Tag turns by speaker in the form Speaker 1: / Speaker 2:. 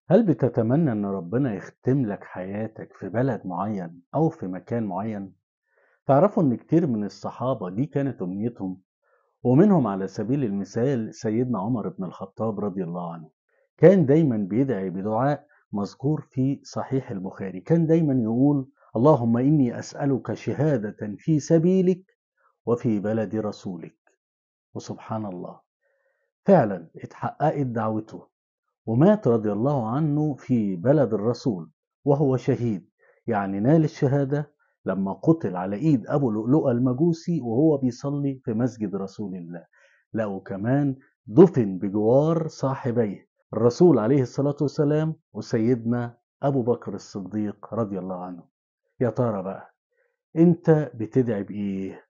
Speaker 1: هل بتتمنى إن ربنا يختم لك حياتك في بلد معين أو في مكان معين؟ تعرفوا إن كتير من الصحابة دي كانت أمنيتهم ومنهم على سبيل المثال سيدنا عمر بن الخطاب رضي الله عنه كان دايما بيدعي بدعاء مذكور في صحيح البخاري كان دايما يقول اللهم إني أسألك شهادة في سبيلك وفي بلد رسولك وسبحان الله فعلا اتحققت دعوته ومات رضي الله عنه في بلد الرسول وهو شهيد يعني نال الشهادة لما قتل على إيد أبو لؤلؤة المجوسي وهو بيصلي في مسجد رسول الله لا وكمان دفن بجوار صاحبيه الرسول عليه الصلاة والسلام وسيدنا أبو بكر الصديق رضي الله عنه يا ترى بقى أنت بتدعي بإيه؟